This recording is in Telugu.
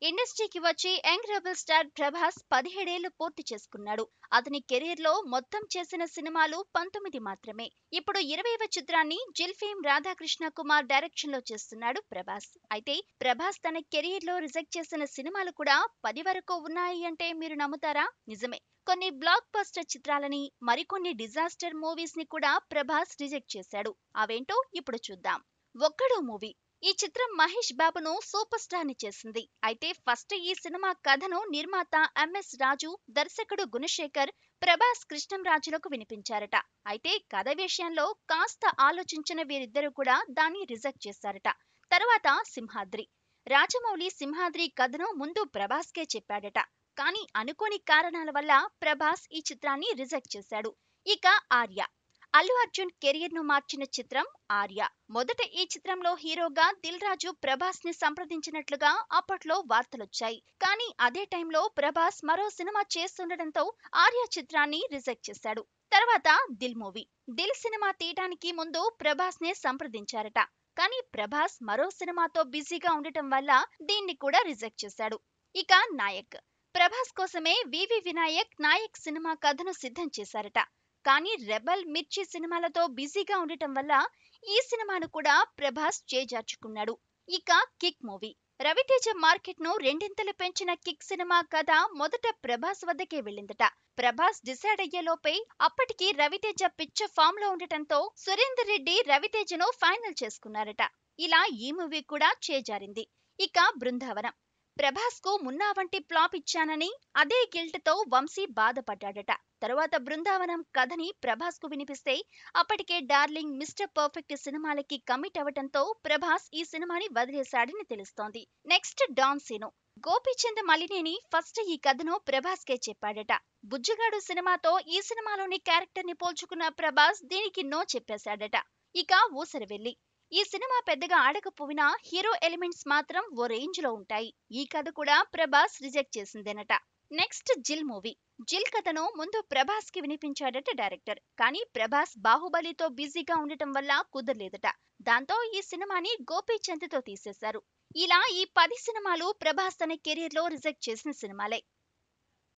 ఇండస్ట్రీకి వచ్చి యంగ్ రెబల్ స్టార్ ప్రభాస్ పదిహేడేళ్లు పూర్తి చేసుకున్నాడు అతని కెరీర్ లో మొత్తం చేసిన సినిమాలు పంతొమ్మిది మాత్రమే ఇప్పుడు ఇరవైవ చిత్రాన్ని జిల్ఫీమ్ రాధాకృష్ణ కుమార్ డైరెక్షన్ లో చేస్తున్నాడు ప్రభాస్ అయితే ప్రభాస్ తన కెరీర్ లో రిజెక్ట్ చేసిన సినిమాలు కూడా పది వరకు ఉన్నాయి అంటే మీరు నమ్ముతారా నిజమే కొన్ని బ్లాక్ బస్టర్ చిత్రాలని మరికొన్ని డిజాస్టర్ మూవీస్ ని కూడా ప్రభాస్ రిజెక్ట్ చేశాడు అవేంటో ఇప్పుడు చూద్దాం ఒక్కడు మూవీ ఈ చిత్రం మహేష్ బాబును సూపర్ స్టార్ ని చేసింది అయితే ఫస్ట్ ఈ సినిమా కథను నిర్మాత ఎంఎస్ రాజు దర్శకుడు గుణశేఖర్ ప్రభాస్ కృష్ణంరాజులకు వినిపించారట అయితే కథ విషయంలో కాస్త ఆలోచించిన వీరిద్దరూ కూడా దాన్ని రిజెక్ట్ చేశారట తర్వాత సింహాద్రి రాజమౌళి సింహాద్రి కథను ముందు ప్రభాస్కే చెప్పాడట కానీ అనుకోని కారణాల వల్ల ప్రభాస్ ఈ చిత్రాన్ని రిజెక్ట్ చేశాడు ఇక ఆర్య అల్లు అర్జున్ కెరీర్ ను మార్చిన చిత్రం ఆర్య మొదట ఈ చిత్రంలో హీరోగా దిల్ రాజు ప్రభాస్ ని సంప్రదించినట్లుగా అప్పట్లో వార్తలొచ్చాయి కానీ అదే టైంలో ప్రభాస్ మరో సినిమా చేస్తుండటంతో ఆర్య చిత్రాన్ని రిజెక్ట్ చేశాడు తర్వాత దిల్ మూవీ దిల్ సినిమా తీయడానికి ముందు ప్రభాస్ ని సంప్రదించారట కానీ ప్రభాస్ మరో సినిమాతో బిజీగా ఉండటం వల్ల దీన్ని కూడా రిజెక్ట్ చేశాడు ఇక నాయక్ ప్రభాస్ కోసమే వివి వినాయక్ నాయక్ సినిమా కథను సిద్ధం చేశారట కానీ రెబల్ మిర్చి సినిమాలతో బిజీగా ఉండటం వల్ల ఈ సినిమాను కూడా ప్రభాస్ చేజార్చుకున్నాడు ఇక కిక్ మూవీ రవితేజ మార్కెట్ ను రెండింతలు పెంచిన కిక్ సినిమా కథ మొదట ప్రభాస్ వద్దకే వెళ్ళిందట ప్రభాస్ డిసైడ్ అయ్యేలోపే అప్పటికి రవితేజ పిచ్చ ఫామ్ లో ఉండటంతో సురేందర్ రెడ్డి రవితేజను ఫైనల్ చేసుకున్నారట ఇలా ఈ మూవీ కూడా చేజారింది ఇక బృందావనం ప్రభాస్ కు మున్నా వంటి ఫ్లాప్ ఇచ్చానని అదే గిల్ట్ తో వంశీ బాధపడ్డాడట తరువాత బృందావనం కథని ప్రభాస్ కు వినిపిస్తే అప్పటికే డార్లింగ్ మిస్టర్ పర్ఫెక్ట్ సినిమాలకి కమిట్ అవ్వటంతో ప్రభాస్ ఈ సినిమాని వదిలేశాడని తెలుస్తోంది next Don Seenu Gopichand Malineni first ఈ కథను ప్రభాస్ కే చెప్పాడట బుజ్జిగాడు సినిమాతో ఈ సినిమాలోని క్యారెక్టర్ ని పోల్చుకున్న ప్రభాస్ దీనికి నో చెప్పేశాడట ఇక ఊసరవెల్లి ఈ సినిమా పెద్దగా ఆడకపోయినా హీరో ఎలిమెంట్స్ మాత్రం ఓ రేంజ్ లో ఉంటాయి ఈ కథ కూడా ప్రభాస్ రిజెక్ట్ చేసిందేనట నెక్స్ట్ జిల్ మూవీ జిల్ కథను ముందు ప్రభాస్ కి వినిపించాడట డైరెక్టర్ కానీ ప్రభాస్ బాహుబలితో బిజీగా ఉండటం వల్ల కుదరలేదట దాంతో ఈ సినిమాని గోపీచంద్ తో తీసేశారు ఇలా ఈ పది సినిమాలు ప్రభాస్ తన కెరీర్ లో రిజెక్ట్ చేసిన సినిమాలే